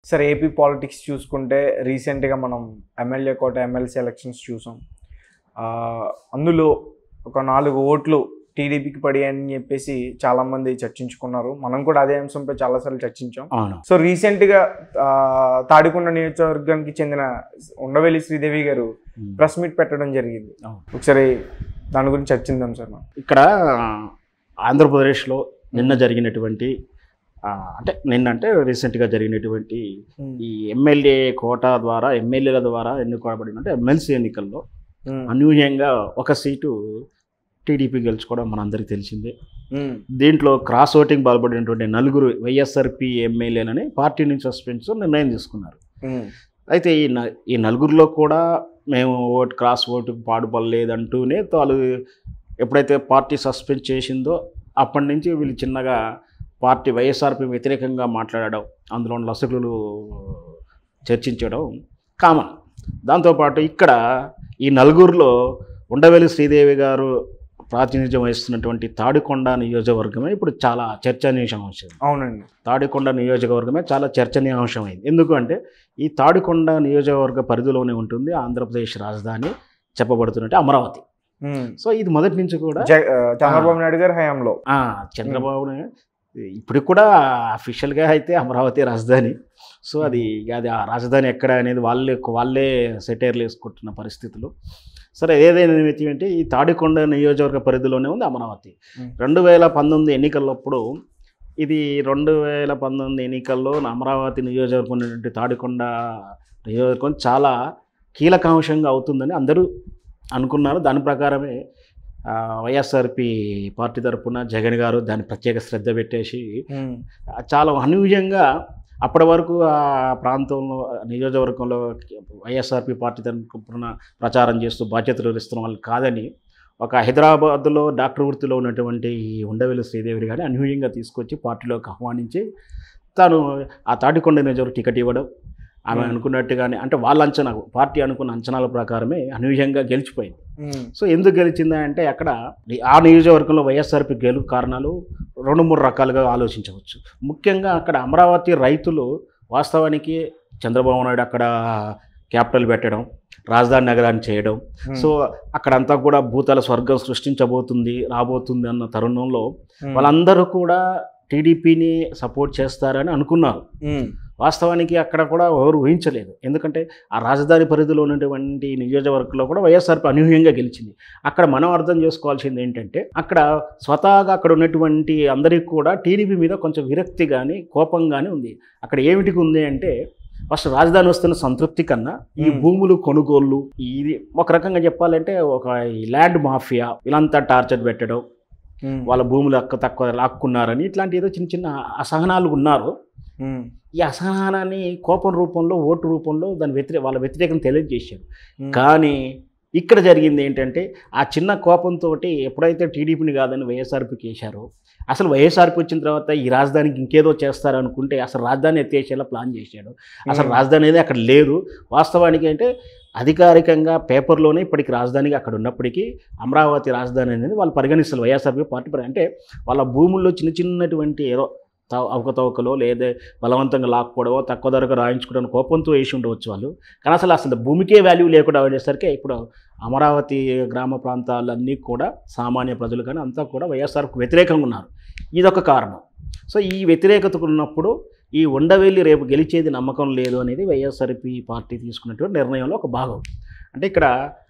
సరే AP politics చూసుకుంటే రీసెంట్గా మనం ఎమ్మెల్యే కోట ఎమ్మెల్సీ ఎలక్షన్స్ చూసాం ఆ, అందులో ఒక నాలుగు ఓట్లు టీడీపీకి పడి అని చెప్పేసి చాలామంది చర్చించుకున్నారు మనం కూడా అదే అంశంపై చాలాసార్లు చర్చించాం అవును సో రీసెంట్గా ఆ, తాడికొండ నియోజకవర్గానికి చెందిన ఉండవెల్లి శ్రీదేవి గారు ఉమ్. ప్రెస్ మీట్ పెట్టడం జరిగింది అవును. ఒకసారి దాని గురించి చర్చిందాం సార్ మనం ఇక్కడ ఆంధ్రప్రదేశ్లో నిన్న జరిగినటువంటి ఆ, అంటే నిన్న అంటే రీసెంట్గా జరిగినటువంటి ఈ ఎమ్మెల్యే కోటా ద్వారా ఎమ్మెల్యేల ద్వారా ఎన్నుకోబడిన అంటే ఎమ్మెల్సీ ఎన్నికల్లో ఉమ్, అనూహ్యంగా ఒక సీటు టీడీపీ గెలుచుకోవడం మనందరికీ తెలిసిందే ఉమ్, దీంట్లో క్రాస్ ఓటింగ్ పాల్పడినటువంటి నలుగురు వైఎస్ఆర్పి ఎమ్మెల్యేలని పార్టీ నుంచి సస్పెన్స్ నిర్ణయం తీసుకున్నారు ఉమ్, అయితే ఈ న- ఈ నలుగురిలో కూడా మేము ఓట్ క్రాస్ ఓటుకు పాడుపడలేదంటూనే వాళ్ళు ఎప్పుడైతే పార్టీ సస్పెండ్ చేసిందో అప్పటి నుంచి వీళ్ళు చిన్నగా పార్టీ వైఎస్ఆర్పి వ్యతిరేకంగా మాట్లాడడం అందులో ఉన్న లసకులు చర్చించడం కామన్ దాంతోపాటు ఇక్కడ ఈ నలుగురిలో ఉండవెల్లి శ్రీదేవి గారు ప్రాతినిధ్యం వహిస్తున్నటువంటి తాడికొండ నియోజకవర్గమే ఇప్పుడు చాలా చర్చనీయాంశం అవునండి తాడికొండ నియోజకవర్గమే చాలా చర్చనీయాంశమైంది ఎందుకంటే ఈ తాడికొండ నియోజకవర్గ పరిధిలోనే ఉంటుంది ఆంధ్రప్రదేశ్ రాజధాని చెప్పబడుతున్నట్టు అమరావతి ఉమ్. సో ఇది మొదటి నుంచి కూడా జ- ఆ, చంద్రబాబు నాయుడు గారి హయాంలో ఆ, చంద్రబాబు ఇప్పుడు కూడా అఫీషియల్గా అయితే అమరావతి రాజధాని సో అది అది ఆ రాజధాని ఎక్కడ అనేది వాళ్ళే వాళ్ళే సెటైర్లు వేసుకుంటున్న పరిస్థితులు సరే ఏదైనా అంటే ఈ తాడికొండ నియోజకవర్గ పరిధిలోనే ఉంది అమరావతి Hmm. రెండు వేల పంతొమ్మిది ఎన్నికలప్పుడు ఇది రెండు వేల పంతొమ్మిది ఎన్నికల్లో అమరావతి నియోజకవర్గం ఉన్నటువంటి తాడికొండ నియోజకవర్గం చాలా కీలకాంశంగా అవుతుందని అందరూ అనుకున్నారు దాని ప్రకారమే ఆ, వైఎస్ఆర్పి పార్టీ తరపున జగన్ గారు దాన్ని ప్రత్యేక శ్రద్ధ పెట్టేసి ఉమ్, చాలా అనూహ్యంగా అప్పటి వరకు ఆ ప్రాంతంలో నియోజకవర్గంలో వైఎస్ఆర్పి పార్టీ తరపున ప్రచారం చేస్తూ బాధ్యతలు వహిస్తున్న వాళ్ళు కాదని ఒక హైదరాబాద్లో డాక్టర్ వృత్తిలో ఉన్నటువంటి ఈ ఉండవెల్లి శ్రీదేవి గారిని అనూహ్యంగా తీసుకొచ్చి పార్టీలోకి ఆహ్వానించి తాను ఆ తాటికొండ నియోజకవర్గం టికెట్ ఇవ్వడం ఆమె Hmm. అనుకున్నట్టుగానే అంటే వాళ్ళ అంచనా పార్టీ అనుకున్న అంచనాల ప్రకారమే అనూహ్యంగా గెలిచిపోయింది ఉమ్, సో ఎందుకు గెలిచిందా అంటే అక్కడ ఆ నియోజకవర్గంలో వైఎస్ఆర్పి గెలుపు కారణాలు రెండు మూడు రకాలుగా ఆలోచించవచ్చు ముఖ్యంగా అక్కడ అమరావతి రైతులు వాస్తవానికి చంద్రబాబు నాయుడు అక్కడ క్యాపిటల్ పెట్టడం రాజధాని నగరాన్ని చేయడం ఉమ్, సో అక్కడంతా కూడా భూతల స్వర్గం సృష్టించబోతుంది రాబోతుంది అన్న తరుణంలో ఉమ్, వాళ్ళందరూ కూడా టీడీపీని సపోర్ట్ చేస్తారని అనుకున్నారు ఉమ్, వాస్తవానికి అక్కడ కూడా ఎవరు ఊహించలేదు ఎందుకంటే ఆ రాజధాని పరిధిలో ఉన్నటువంటి నియోజకవర్గంలో కూడా వైఎస్ఆర్పి అనూహ్యంగా గెలిచింది అక్కడ మనం అర్థం చేసుకోవాల్సింది ఏంటంటే అక్కడ స్వతహాగా అక్కడ ఉన్నటువంటి అందరికీ కూడా టీడీపీ మీద కొంచెం విరక్తి కానీ కోపం కానీ ఉంది అక్కడ ఏమిటికి ఉంది అంటే ఫస్ట్ రాజధాని వస్తున్న సంతృప్తి కన్నా ఈ మ్మ్. భూములు కొనుగోళ్ళు ఇది ఒక రకంగా చెప్పాలంటే ఒక ఈ ల్యాండ్ మాఫియా ఇలాంతా టార్చర్ పెట్టడం ఉమ్, వాళ్ళ భూములు అక్క తక్కువ లాక్కున్నారని ఇట్లాంటి ఏదో చిన్న చిన్న అసహనాలు ఉన్నారు ఉమ్, ఈ అసహనాన్ని కోపం రూపంలో ఓటు రూపంలో దాని వ్యతిరేక వాళ్ళ వ్యతిరేకం తెలియజేశారు ఉమ్, కానీ ఇక్కడ జరిగింది ఏంటంటే ఆ చిన్న కోపంతో ఎప్పుడైతే టీడీపీని కాదని వైఎస్ఆర్పీకి వేశారో అసలు వైఎస్ఆర్పీ వచ్చిన తర్వాత ఈ రాజధానికి ఇంకేదో చేస్తారనుకుంటే అసలు రాజధాని ఎత్తేసేలా ప్లాన్ చేశాడు అసలు ఉమ్, రాజధాని అనేది అక్కడ లేదు వాస్తవానికి అంటే అధికారికంగా పేపర్లోనే ఇప్పటికి రాజధానికి అక్కడ ఉన్నప్పటికీ అమరావతి రాజధాని అనేది వాళ్ళు పరిగణిస్తారు వైఎస్ఆర్పీ పార్టీ పరి- అంటే వాళ్ళ భూముల్లో చిన్న చిన్నటువంటి ఏదో త- అవకతవకలో లేదా బలవంతంగా లాక్కోవడమో తక్కువ ధరకు రాయించుకోవడం కోపంతో వేసి ఉండవచ్చు వాళ్ళు కానీ అసలు అసలు భూమికే వాల్యూ లేకుండా ఉండేసరికి ఇప్పుడు అమరావతి గ్రామ ప్రాంతాలన్నీ కూడా సామాన్య ప్రజలు కానీ అంతా కూడా వైఎస్ఆర్కు వ్యతిరేకంగా ఉన్నారు ఇదొక కారణం సో ఈ వ్యతిరేకత ఉన్నప్పుడు ఈ ఉండవెల్లి రేపు గెలిచేది నమ్మకం లేదు అనేది వైఎస్ఆర్పి పార్టీ తీసుకున్నటువంటి నిర్ణయంలో ఒక భాగం అంటే ఇక్కడ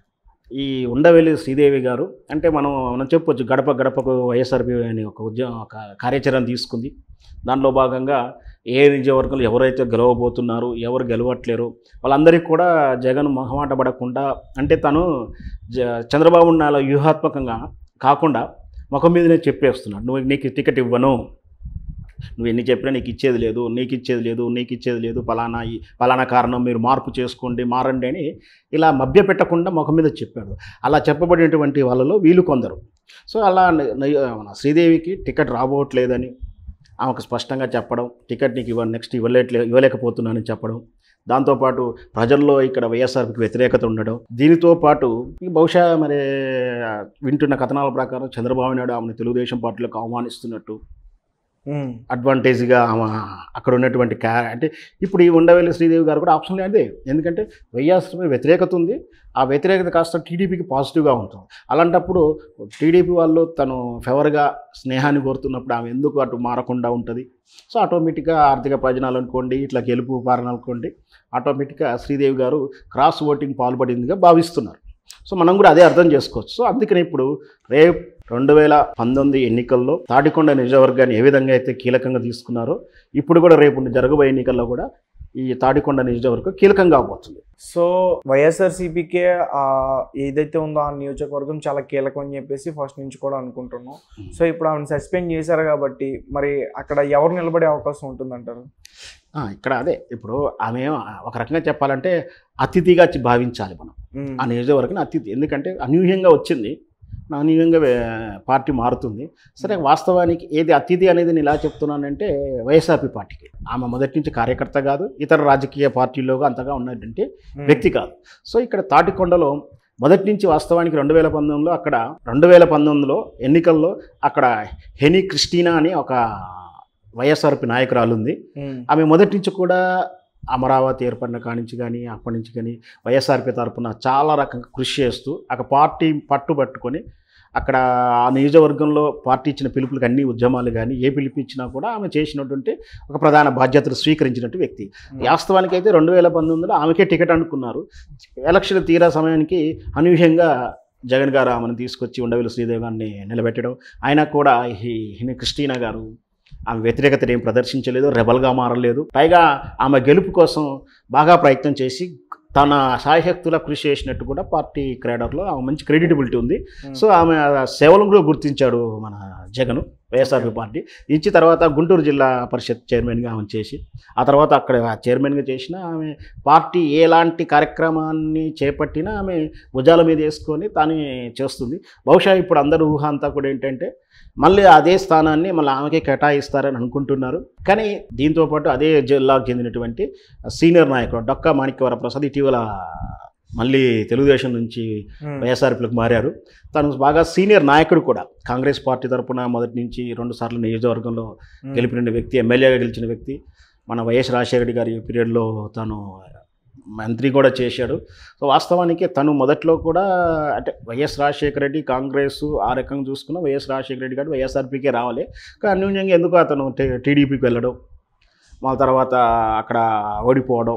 ఈ ఉండవెల్లి శ్రీదేవి గారు అంటే మనం మనం చెప్పొచ్చు గడప గడపకు వైఎస్ఆర్పి అని ఒక ఉద్యమం ఒక కార్యాచరణ తీసుకుంది దానిలో భాగంగా ఏ నియోజకవర్గంలో ఎవరైతే గెలవబోతున్నారు ఎవరు గెలవట్లేరు వాళ్ళందరికీ కూడా జగన్ మొహమాట పడకుండా అంటే తను జ చంద్రబాబు నాయుడు వ్యూహాత్మకంగా కాకుండా ముఖం మీదనే చెప్పేస్తున్నాడు నువ్వు నీకు టికెట్ ఇవ్వను నువ్వు ఎన్ని చెప్పినా నీకు ఇచ్చేది లేదు నీకు ఇచ్చేది లేదు నీకు ఇచ్చేది లేదు పలానా ఈ పలానా కారణం మీరు మార్పు చేసుకోండి మారండి అని ఇలా మభ్య పెట్టకుండా ముఖం మీద చెప్పాడు అలా చెప్పబడినటువంటి వాళ్ళలో వీళ్ళు కొందరు సో అలా న- న- మన శ్రీదేవికి టికెట్ రాబోట్లేదని ఆమెకు స్పష్టంగా చెప్పడం టికెట్ నీకు ఇవ్వ నెక్స్ట్ ఇవ్వలేట్లే ఇవ్వలేకపోతున్నానని చెప్పడం దాంతోపాటు ప్రజల్లో ఇక్కడ వైఎస్ఆర్కి వ్యతిరేకత ఉండడం దీనితో పాటు ఈ బహుశా మరి ఆ, వింటున్న కథనాల ప్రకారం చంద్రబాబు నాయుడు ఆమెను తెలుగుదేశం పార్టీలోకి ఆహ్వానిస్తున్నట్టు ఉమ్, అడ్వాంటేజ్గా ఆమె అక్కడ ఉన్నటువంటి క్యా అంటే ఇప్పుడు ఈ ఉండవల్లి శ్రీదేవి గారు కూడా ఆప్షన్ అదే ఎందుకంటే వైఎస్ఆర్ వ్యతిరేకత ఉంది ఆ వ్యతిరేకత కాస్త టీడీపీకి పాజిటివ్గా ఉంటుంది అలాంటప్పుడు టీడీపీ వాళ్ళు తను ఫేవర్గా స్నేహాన్ని కోరుతున్నప్పుడు ఆమె ఎందుకు అటు మారకుండా ఉంటుంది సో ఆటోమేటిక్గా ఆర్థిక ప్రయోజనాలు అనుకోండి ఇట్లా గెలుపు పాలన అనుకోండి ఆటోమేటిక్గా శ్రీదేవి గారు క్రాస్ ఓటింగ్ పాల్పడిందిగా భావిస్తున్నారు సో మనం కూడా అదే అర్థం చేసుకోవచ్చు సో అందుకని ఇప్పుడు రేపు రెండు వేల పంతొమ్మిది ఎన్నికల్లో తాటికొండ నియోజకవర్గాన్ని ఏ విధంగా అయితే కీలకంగా తీసుకున్నారో ఇప్పుడు కూడా రేపు జరగబోయే ఎన్నికల్లో కూడా ఈ తాటికొండ నియోజకవర్గం కీలకంగా అవబోతుంది సో వైఎస్ఆర్సీపీకే ఏదైతే ఉందో ఆ నియోజకవర్గం చాలా కీలకం అని చెప్పేసి ఫస్ట్ నుంచి కూడా అనుకుంటున్నాం సో ఇప్పుడు ఆమెను సస్పెండ్ చేశారు కాబట్టి మరి అక్కడ ఎవరు నిలబడే అవకాశం ఉంటుందంటారు ఆ, ఇక్కడ అదే ఇప్పుడు ఆమె ఒక రకంగా చెప్పాలంటే అతిథిగా చి- భావించాలి మనం ఉమ్, ఆ నియోజకవర్గం అతిథి ఎందుకంటే అనూహ్యంగా వచ్చింది అనూహ్యంగా వే- పార్టీ మారుతుంది సరే వాస్తవానికి ఏది అతిథి అనేది నేను ఇలా చెప్తున్నానంటే వైఎస్ఆర్పీ పార్టీకి ఆమె మొదటి నుంచి కార్యకర్త కాదు ఇతర రాజకీయ పార్టీల్లో అంతగా ఉన్నటువంటి ఉమ్, వ్యక్తి కాదు సో ఇక్కడ తాటికొండలో మొదటి నుంచి వాస్తవానికి రెండు వేల పంతొమ్మిదిలో అక్కడ రెండు వేల పంతొమ్మిదిలో ఎన్నికల్లో అక్కడ హెనీ క్రిస్టీనా అని ఒక వైఎస్ఆర్పి నాయకురాలు ఉంది ఉమ్, ఆమె మొదటి నుంచి కూడా అమరావతి ఏర్పడిన కానించి కానీ అప్పటి నుంచి కానీ వైఎస్ఆర్పి తరపున చాలా రకంగా కృషి చేస్తూ అక్కడ పార్టీ పట్టు పట్టుకొని అక్కడ ఆ నియోజకవర్గంలో పార్టీ ఇచ్చిన పిలుపులకు అన్ని ఉద్యమాలు కానీ ఏ పిలుపు ఇచ్చినా కూడా ఆమె చేసినటువంటి ఒక ప్రధాన బాధ్యతలు స్వీకరించినట్టు వ్యక్తి ఉమ్, వాస్తవానికి అయితే రెండు వేల పంతొమ్మిదిలో ఆమెకే టికెట్ అనుకున్నారు ఎలక్షన్ తీరా సమయానికి అనూహ్యంగా జగన్ గారు ఆమెను తీసుకొచ్చి ఉండవల్లి శ్రీదేవి గారిని నిలబెట్టడం ఆయన కూడా ఈ హిని క్రిస్టీనా గారు ఆమె వ్యతిరేకత ఏం ప్రదర్శించలేదు రెబల్గా మారలేదు పైగా ఆమె గెలుపు కోసం బాగా ప్రయత్నం చేసి తన సాయశక్తుల కృషి చేసినట్టు కూడా పార్టీ క్రేడర్లో ఆమె మంచి క్రెడిటబిలిటీ ఉంది ఉమ్, సో ఆమె సేవలను కూడా గుర్తించాడు మన జగన్ వైఎస్ఆర్పీ పార్టీ ఇచ్చి తర్వాత గుంటూరు జిల్లా పరిషత్ చైర్మన్గా ఆమె చేసి ఆ తర్వాత అక్కడ చైర్మన్గా చేసిన ఆమె పార్టీ ఎలాంటి కార్యక్రమాన్ని చేపట్టినా ఆమె భుజాల మీద వేసుకొని తానే చేస్తుంది బహుశా ఇప్పుడు అందరూ ఊహ అంతా కూడా ఏంటంటే మళ్ళీ అదే స్థానాన్ని మళ్ళీ ఆమెకే కేటాయిస్తారని అనుకుంటున్నారు కానీ దీంతో పాటు అదే జిల్లాకు చెందినటువంటి సీనియర్ నాయకుడు డొక్కా మాణిక్యవర ప్రసాద్ ఇటీవల మళ్ళీ తెలుగుదేశం నుంచి ఉమ్, వైఎస్ఆర్పీలకు మారారు తను బాగా సీనియర్ నాయకుడు కూడా కాంగ్రెస్ పార్టీ తరపున మొదటి నుంచి రెండు సార్లు నియోజకవర్గంలో ఉమ్, గెలిపిన వ్యక్తి ఎమ్మెల్యేగా గెలిచిన వ్యక్తి మన వైఎస్ రాజశేఖర రెడ్డి గారి పీరియడ్లో తను మంత్రి కూడా చేశాడు సో వాస్తవానికి తను మొదట్లో కూడా అంటే వైఎస్ రాజశేఖర రెడ్డి కాంగ్రెస్ ఆ రకంగా చూసుకున్న వైఎస్ రాజశేఖర రెడ్డి గారు వైఎస్ఆర్పీకే రావాలి కానీ అన్యూన్యంగా ఎందుకు అతను టీ- టీడీపీకి వెళ్ళడం మా తర్వాత అక్కడ ఓడిపోవడం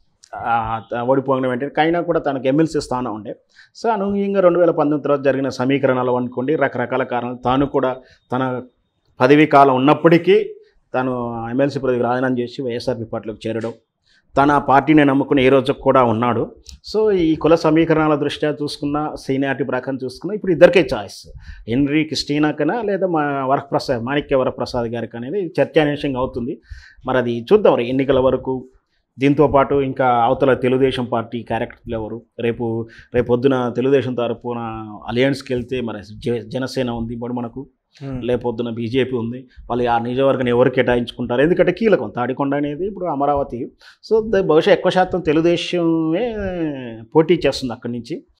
ఆ, త- ఓడిపోవడం వెంటనే కైనా కూడా తనకు ఎమ్మెల్సీ స్థానం ఉండే సో అనూహ్యంగా రెండు వేల పంతొమ్మిది తర్వాత జరిగిన సమీకరణలు అనుకోండి రకరకాల కారణాలు తాను కూడా తన పదవీ కాలం ఉన్నప్పటికీ తను ఎమ్మెల్సీ పదవికి రాజీనామా చేసి వైఎస్ఆర్పీ పార్టీలోకి చేరడం తన పార్టీని నమ్ముకుని ఏ రోజు కూడా ఉన్నాడు సో ఈ కుల సమీకరణాల దృష్ట్యా చూసుకున్న సీనియారిటీ ప్రకారం చూసుకున్న ఇప్పుడు ఇద్దరికే చాయిస్ హెన్రీ క్రిస్టీనాకనా లేదా మా వరప్రసాద్ మాణిక్య వరప్రసాద్ గారికి అనేది చర్చానీయాంశంగా అవుతుంది మరి అది చూద్దాం మరి ఎన్నికల వరకు దీంతో పాటు ఇంకా అవతల తెలుగుదేశం పార్టీ క్యారెక్టర్లు ఎవరు రేపు రేపు పొద్దున తెలుగుదేశం తరపున అలయన్స్కి వెళ్తే మరి జ- జనసేన ఉంది ఇప్పుడు మనకు ఉమ్, లేపొద్దున బీజేపీ ఉంది వాళ్ళు ఆ నియోజకవర్గాన్ని ఎవరు కేటాయించుకుంటారు ఎందుకంటే కీలకం తాడికొండ అనేది ఇప్పుడు అమరావతి సో ద- బహుశా ఎక్కువ శాతం తెలుగుదేశమే పోటీ చేస్తుంది అక్కడి నుంచి